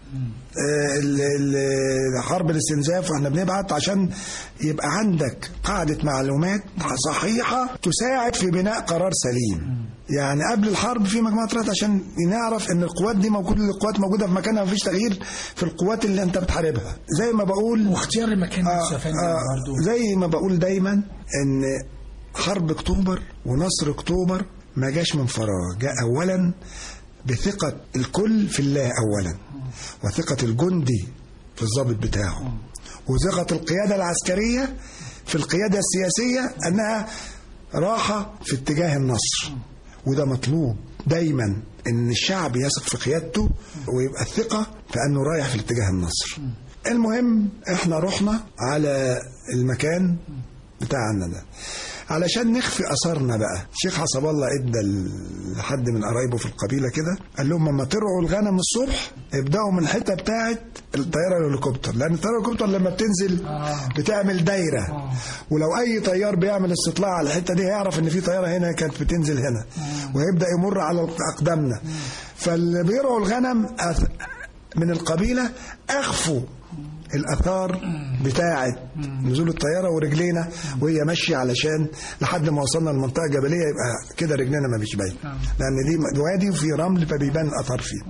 آه، ال- ال- حرب الاستنزاف واحنا بنبعت عشان يبقى عندك قاعدة معلومات صحيحة تساعد في بناء قرار سليم يعني قبل الحرب في مجموعة طلعت عشان نعرف ان القوات دي موجودة القوات موجودة في مكانها مفيش تغيير في القوات اللي انت بتحاربها زي ما بقول واختيار المكان آه نفسه يا فندم آه برضه زي ما بقول دايما ان حرب اكتوبر ونصر اكتوبر ما جاش من فراغ جاء اولا بثقة الكل في الله اولا وثقة الجندي في الضابط بتاعه وثقة القيادة العسكرية في القيادة السياسية انها راحة في اتجاه النصر وده مطلوب دايما ان الشعب يثق في قيادته ويبقى الثقة في انه رايح في الاتجاه النصر المهم احنا رحنا على المكان بتاعنا ده علشان نخفي اثارنا بقى الشيخ حسب الله ادى لحد من قرايبه في القبيله كده قال لهم لما ترعوا الغنم الصبح ابداوا من الحته بتاعه الطياره الهليكوبتر لان الطياره الهليكوبتر لما بتنزل بتعمل دايره ولو اي طيار بيعمل استطلاع على الحته دي هيعرف ان في طياره هنا كانت بتنزل هنا وهيبدا يمر على اقدامنا فاللي بيرعوا الغنم أث- من القبيله اخفوا الاثار بتاعه نزول الطياره ورجلينا وهي ماشيه علشان لحد ما وصلنا لمنطقه جبليه يبقى كده رجلينا ما مش باينه لان دي وادي وفي رمل فبيبان الاثار فيه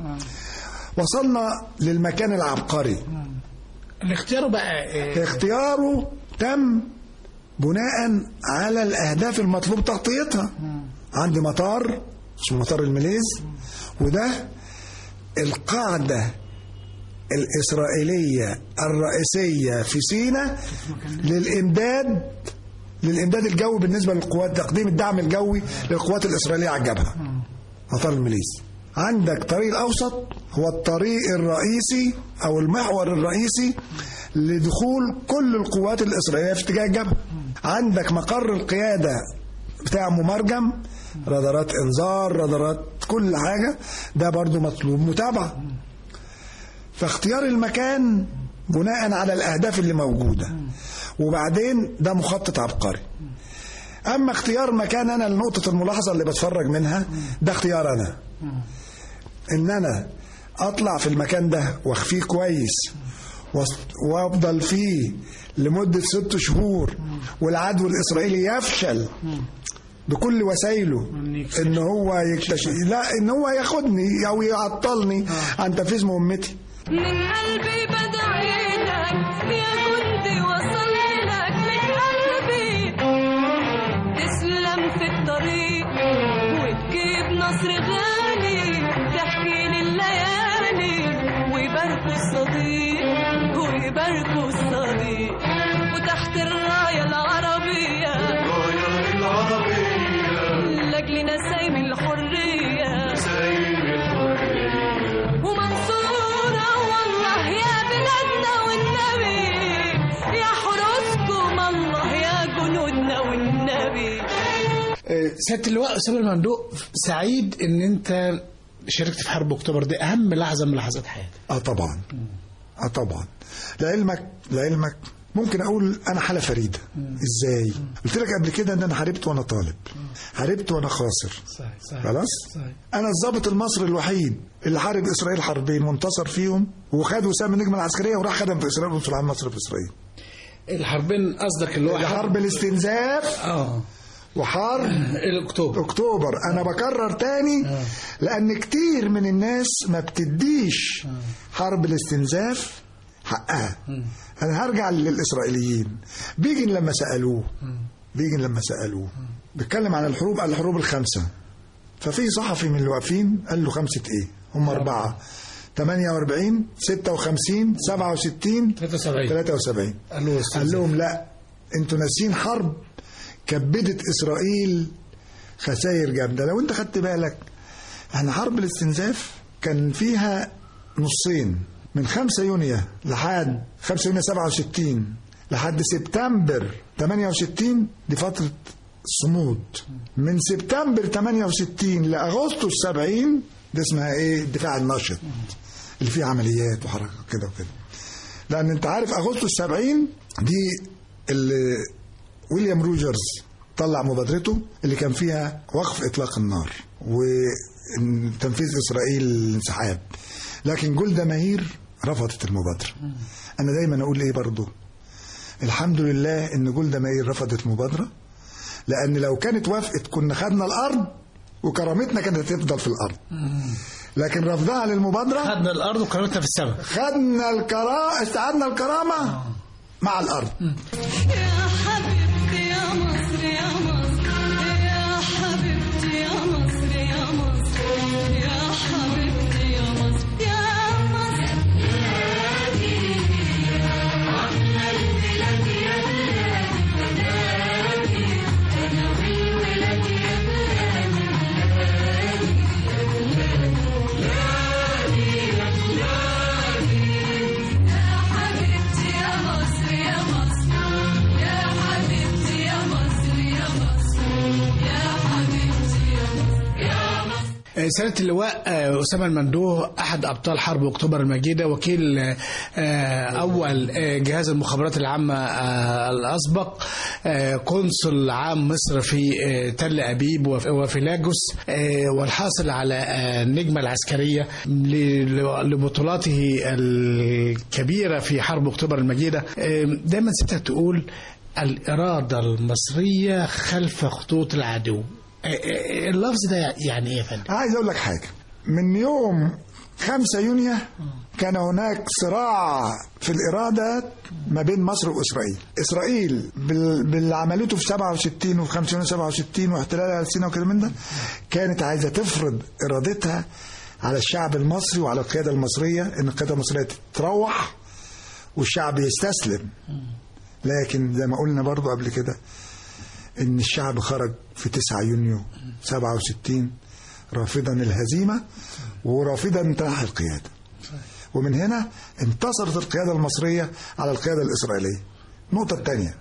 وصلنا للمكان العبقري الاختيار بقى إيه؟ اختياره تم بناء على الاهداف المطلوب تغطيتها عندي مطار اسمه مطار المليز وده القاعده الإسرائيلية الرئيسية في سيناء للإمداد للإمداد الجوي بالنسبة للقوات تقديم الدعم الجوي للقوات الإسرائيلية على الجبهة مطار الميليز عندك طريق الأوسط هو الطريق الرئيسي أو المحور الرئيسي لدخول كل القوات الإسرائيلية في اتجاه الجبهة عندك مقر القيادة بتاع ممرجم رادارات انذار رادارات كل حاجة ده برضو مطلوب متابعة فاختيار المكان بناء على الأهداف اللي موجودة وبعدين ده مخطط عبقري أما اختيار مكان أنا لنقطة الملاحظة اللي بتفرج منها ده اختيار أنا إن أنا أطلع في المكان ده وأخفيه كويس وأس- وأفضل فيه لمدة ست شهور والعدو الإسرائيلي يفشل بكل وسائله ان هو يكتشف لا ان هو ياخدني او يعطلني عن تنفيذ مهمتي من قلبي بدعي لك يا جندي وصلت لك من قلبي تسلم في الطريق وتجيب نصر غالي تحكي لي الليالي ويباركوا الصديق ويباركوا الصديق وتحت الراية العربية لاجل نسايم الحرية انقلابي آه، سياده اللواء اسامه المندوق سعيد ان انت شاركت في حرب اكتوبر دي اهم لحظه من لحظات حياتك اه طبعا اه طبعا لعلمك لعلمك ممكن اقول انا حاله فريده ازاي قلت لك قبل كده ان انا حاربت وانا طالب حاربت وانا خاسر صحيح صحيح خلاص صحيح. انا الضابط المصري الوحيد اللي حارب اسرائيل حربين وانتصر فيهم وخد وسام النجمه العسكريه وراح خدم في اسرائيل وفي العام المصري في اسرائيل الحربين قصدك اللي هو حرب الاستنزاف اه وحرب الاكتوبر اكتوبر انا بكرر تاني لان كتير من الناس ما بتديش حرب الاستنزاف حقها انا هرجع للاسرائيليين بيجن لما سالوه بيجن لما سالوه بيتكلم عن الحروب قال الحروب الخمسه ففي صحفي من اللي واقفين قال له خمسه ايه هم اربعه 48 56 67 73 73 قال له قال لهم لا انتوا ناسين حرب كبدت اسرائيل خسائر جامده لو انت خدت بالك احنا حرب الاستنزاف كان فيها نصين من 5 يونيو لحد 5 يونيو 67 لحد سبتمبر 68 دي فتره صمود من سبتمبر 68 لاغسطس 70 دي اسمها ايه الدفاع النشط اللي فيه عمليات وحركه كده وكده لان انت عارف اغسطس 70 دي اللي ويليام روجرز طلع مبادرته اللي كان فيها وقف اطلاق النار وتنفيذ اسرائيل الانسحاب لكن جولدا ماهير رفضت المبادره انا دايما اقول ايه برضو الحمد لله ان جولدا ماهير رفضت المبادره لان لو كانت وافقت كنا خدنا الارض وكرامتنا كانت هتفضل في الارض لكن رفضها للمبادره خدنا الارض وكرامتنا في السماء خدنا الكرامه استعدنا الكرامه مع الارض يا حبيبتي يا مصر يا مصر يا حبيبتي يا مصر يا مصر يا حبيبتي يا مصر يا مصر حبيبتي يا مصر يا مصر يا حبيبتي يا مصر يا مصر يا حبيبتي يا مصر يا مصر آه، سيادة اللواء آه، أسامة المندوه أحد أبطال حرب أكتوبر المجيدة وكيل آه، أول آه، جهاز المخابرات العامة آه، الأسبق آه، قنصل عام مصر في آه، تل أبيب وفي وفي لاجوس آه، والحاصل على آه، النجمة العسكرية ل- لبطولاته الكبيرة في حرب أكتوبر المجيدة آه، دايما ستة تقول الإرادة المصرية خلف خطوط العدو آه، آه، اللفظ ده يعني ايه يا فندم؟ عايز اقول لك حاجه من يوم 5 يونيو كان هناك صراع في الإرادة ما بين مصر وإسرائيل إسرائيل بال- باللي عملته في 67 وفي 5 يونيو 67 واحتلالها سيناء وكده من ده كانت عايزة تفرض إرادتها على الشعب المصري وعلى القيادة المصرية إن القيادة المصرية تروح والشعب يستسلم لكن زي ما قلنا برضو قبل كده ان الشعب خرج في 9 يونيو 67 رافضا الهزيمه ورافضا تنحي القياده ومن هنا انتصرت القياده المصريه على القياده الاسرائيليه النقطه الثانيه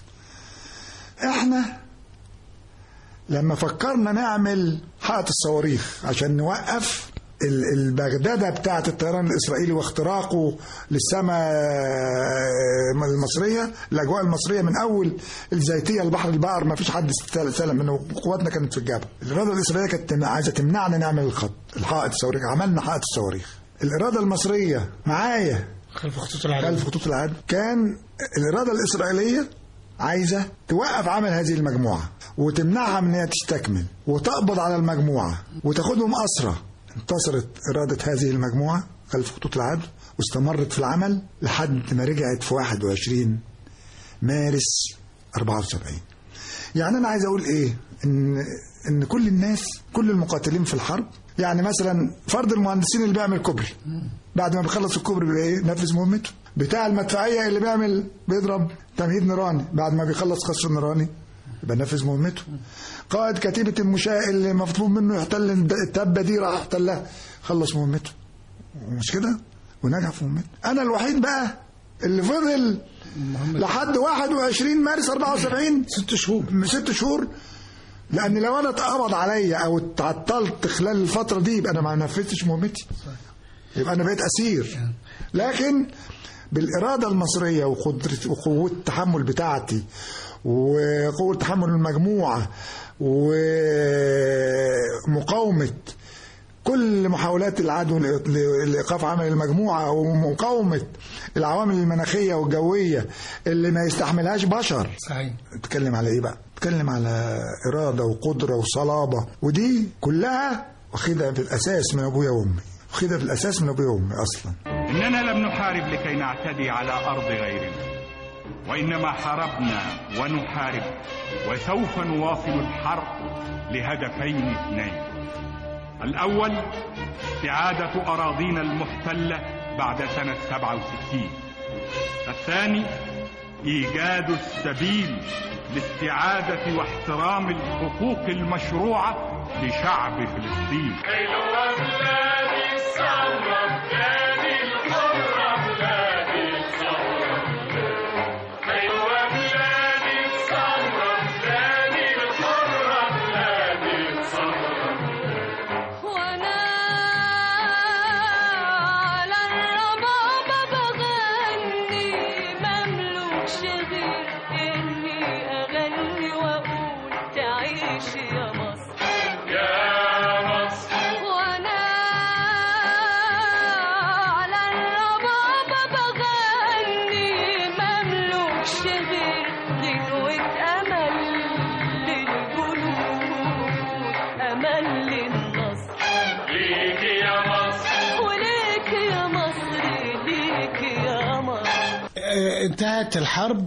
احنا لما فكرنا نعمل حائط الصواريخ عشان نوقف ال- البغدادة بتاعة الطيران الإسرائيلي واختراقه للسماء المصرية الأجواء المصرية من أول الزيتية البحر البقر ما فيش حد استل- سلم منه قواتنا كانت في الجبهة الإرادة الإسرائيلية كانت تم- عايزة تمنعنا نعمل الخط الحائط الصواريخ عملنا حائط الصواريخ الإرادة المصرية معايا خلف خطوط العدو خلف خطوط العدو كان الإرادة الإسرائيلية عايزة توقف عمل هذه المجموعة وتمنعها من أنها تستكمل وتقبض على المجموعة وتاخدهم أسرى انتصرت إرادة هذه المجموعة خلف خطوط العدو واستمرت في العمل لحد ما رجعت في 21 مارس 74 يعني أنا عايز أقول إيه إن إن كل الناس كل المقاتلين في الحرب يعني مثلا فرد المهندسين اللي بيعمل كوبري بعد ما بيخلص الكوبري بيبقى ايه نفذ مهمته بتاع المدفعيه اللي بيعمل بيضرب تمهيد نيراني بعد ما بيخلص قصر نيراني يبقى نفذ مهمته قائد كتيبه المشاة اللي مطلوب منه يحتل التبه دي راح يحتلها خلص مهمته مش كده ونجح في مهمته انا الوحيد بقى اللي فضل لحد 21 مارس 74 ست شهور من ست شهور لان لو انا اتقبض عليا او اتعطلت خلال الفتره دي يبقى انا ما نفذتش مهمتي يبقى انا بقيت اسير لكن بالاراده المصريه وقدره وقوه التحمل بتاعتي وقوه تحمل المجموعه ومقاومه كل محاولات العدو ل- لايقاف عمل المجموعه ومقاومه العوامل المناخيه والجويه اللي ما يستحملهاش بشر صحيح بتكلم على ايه بقى بتكلم على اراده وقدره وصلابه ودي كلها واخدها في الاساس من ابويا وامي واخدها في الاساس من ابويا وامي اصلا إننا لم نحارب لكي نعتدي على أرض غيرنا وإنما حاربنا ونحارب وسوف نواصل الحرب لهدفين اثنين الأول استعادة أراضينا المحتلة بعد سنة 67 الثاني إيجاد السبيل لاستعادة واحترام الحقوق المشروعة لشعب فلسطين وانا على الربابة بغني مملوكش غير اني اغني واقول تعيش يا مصر يا مصر وانا على الربابة بغني مملوكش غير غنوة امل للجنود امل للنصر ليك يا مصر وليك يا مصر ليك يا مصر آه، انتهت الحرب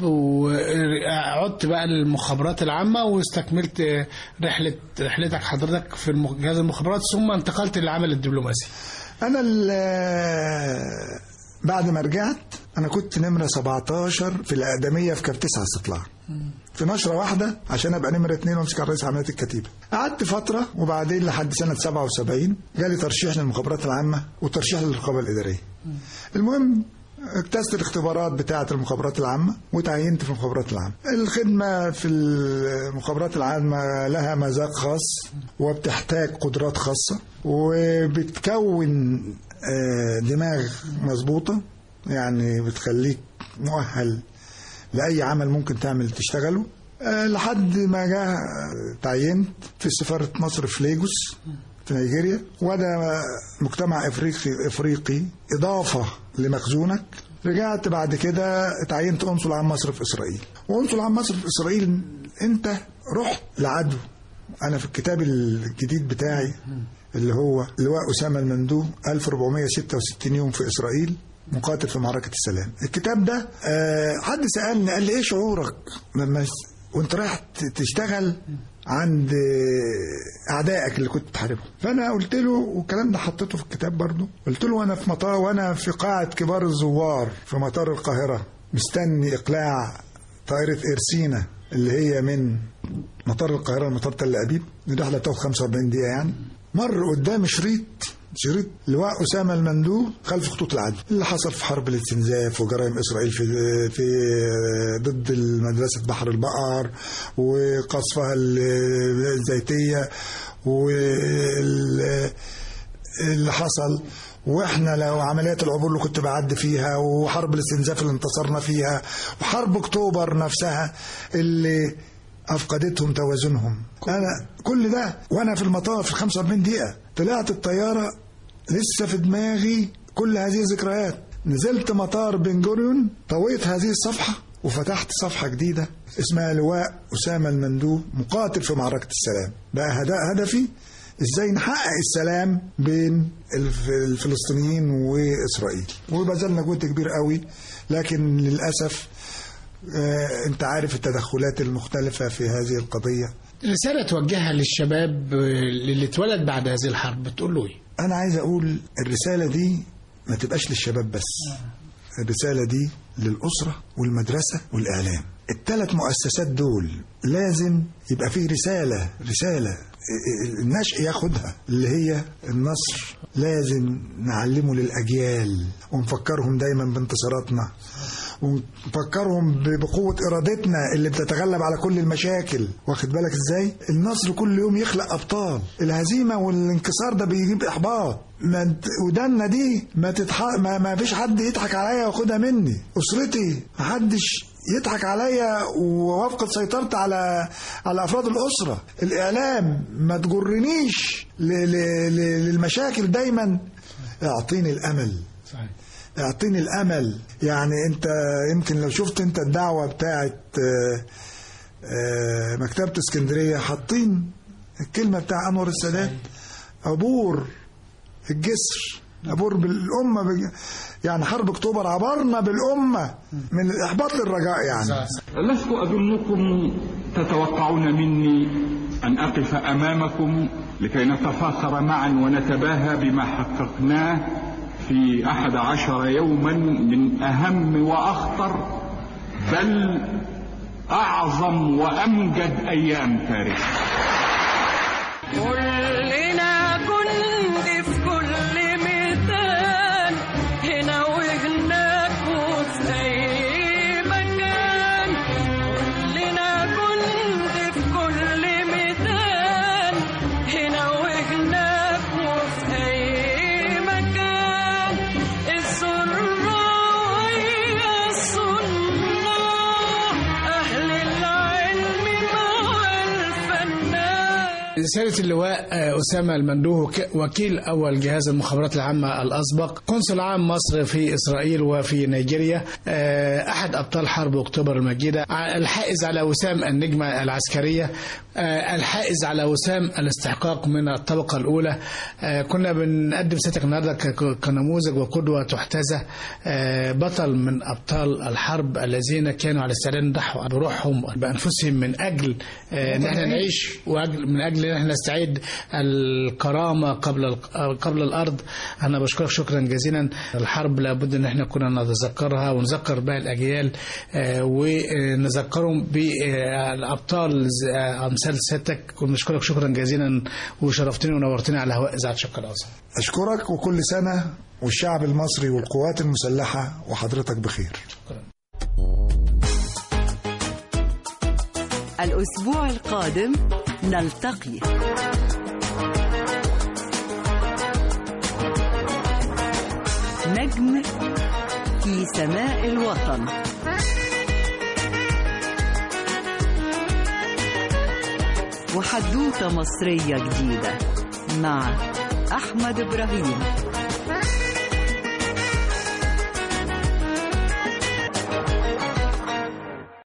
وعدت بقى للمخابرات العامة واستكملت آه، رحلة رحلتك حضرتك في الم- جهاز المخابرات ثم انتقلت للعمل الدبلوماسي انا ال- بعد ما رجعت انا كنت نمره 17 في الاقدميه في كاب 9 استطلاع في نشره واحده عشان ابقى نمره اثنين وامسك على رئيس عمليات الكتيبه قعدت فتره وبعدين لحد سنه 77 جالي ترشيح للمخابرات العامه وترشيح للرقابه الاداريه المهم اجتزت الاختبارات بتاعة المخابرات العامة وتعينت في المخابرات العامة الخدمة في المخابرات العامة لها مذاق خاص وبتحتاج قدرات خاصة وبتكون آه، دماغ مظبوطة يعني بتخليك مؤهل لأي عمل ممكن تعمل تشتغله آه، لحد ما جاء تعينت في سفارة مصر في ليجوس في نيجيريا وده مجتمع افريقي افريقي اضافه لمخزونك رجعت بعد كده اتعينت قنصل عام مصر في اسرائيل وقنصل عام مصر في اسرائيل انت رحت لعدو انا في الكتاب الجديد بتاعي اللي هو لواء اسامه المندوب 1466 يوم في اسرائيل مقاتل في معركه السلام الكتاب ده آه حد سالني قال لي ايه شعورك لما وانت رايح ت- تشتغل عند اعدائك اللي كنت بتحاربهم فانا قلت له والكلام ده حطيته في الكتاب برضه قلت له وانا في مطار وانا في قاعه كبار الزوار في مطار القاهره مستني اقلاع طائره ايرسينا اللي هي من مطار القاهره لمطار تل ابيب دي رحله بتاخد 45 دقيقه يعني مر قدامي شريط شريط لواء اسامه المندوب خلف خطوط العدو اللي حصل في حرب الاستنزاف وجرائم اسرائيل في في ضد مدرسه بحر البقر وقصفها الزيتيه وال اللي حصل واحنا لو عمليات العبور اللي كنت بعد فيها وحرب الاستنزاف اللي انتصرنا فيها وحرب اكتوبر نفسها اللي افقدتهم توازنهم انا كل ده وانا في المطار في 45 دقيقه طلعت الطياره لسه في دماغي كل هذه الذكريات نزلت مطار بن جوريون طويت هذه الصفحه وفتحت صفحه جديده اسمها لواء اسامه المندوب مقاتل في معركه السلام بقى هدا- هدفي ازاي نحقق السلام بين الف- الفلسطينيين واسرائيل وبذلنا جهد كبير قوي لكن للاسف آه، انت عارف التدخلات المختلفه في هذه القضيه رسالة توجهها للشباب آه، اللي اتولد بعد هذه الحرب بتقول له ايه؟ انا عايز اقول الرساله دي ما تبقاش للشباب بس الرساله دي للاسره والمدرسه والاعلام الثلاث مؤسسات دول لازم يبقى فيه رساله رساله النشء ياخدها اللي هي النصر لازم نعلمه للاجيال ونفكرهم دايما بانتصاراتنا ونفكرهم ب- بقوة إرادتنا اللي بتتغلب على كل المشاكل واخد بالك إزاي النصر كل يوم يخلق أبطال الهزيمة والانكسار ده بيجيب إحباط ما انت- ودنا دي ما تتح... ما, ما فيش حد يضحك عليا وياخدها مني أسرتي ما حدش يضحك عليا وافقد سيطرتي على على افراد الاسره الاعلام ما تجرنيش ل... ل... ل... للمشاكل دايما اعطيني الامل صحيح اعطيني الامل يعني انت يمكن لو شفت انت الدعوه بتاعت آه، آه، مكتبه اسكندريه حاطين الكلمه بتاع انور السادات ابور الجسر ابور بالامه بج... يعني حرب اكتوبر عبرنا بالامه من الاحباط للرجاء يعني لست أظنكم تتوقعون مني أن أقف أمامكم لكي نتفاخر معا ونتباهى بما حققناه في أحد عشر يوما من أهم وأخطر بل أعظم وأمجد أيام تاريخ كلنا جند في كل ميدان هنا وهناك وفي أي مكان كلنا جند في كل ميدان هنا وهناك وفي أي مكان السرة ويا الصناع أهل العلم مع الفنان رسالة اللواء آه، أسامة المندوه وك- وكيل أول جهاز المخابرات العامة الأسبق قنصل عام مصر في إسرائيل وفي نيجيريا آه، أحد أبطال حرب أكتوبر المجيدة ع- الحائز على وسام النجمة العسكرية آه، الحائز على وسام الاستحقاق من الطبقة الأولى آه، كنا بنقدم سيادتك النهاردة ك- كنموذج وقدوة تحتذى آه، بطل من أبطال الحرب الذين كانوا على استعداد يضحوا بروحهم بأنفسهم من أجل آه، إن احنا نعيش وأجل من أجل إن احنا نستعيد الكرامة قبل ال- قبل الأرض أنا بشكرك شكرا جزيلا الحرب لابد إن احنا كنا نتذكرها ونذكر باقي الأجيال آه، ونذكرهم بالأبطال ز- آه، أمثال سيادتك ونشكرك شكرا جزيلا وشرفتني ونورتني على هواء إذاعة شق الأوسط اشكرك وكل سنه والشعب المصري والقوات المسلحه وحضرتك بخير الأسبوع القادم نلتقي نجم في سماء الوطن وحدوتة مصرية جديدة مع أحمد إبراهيم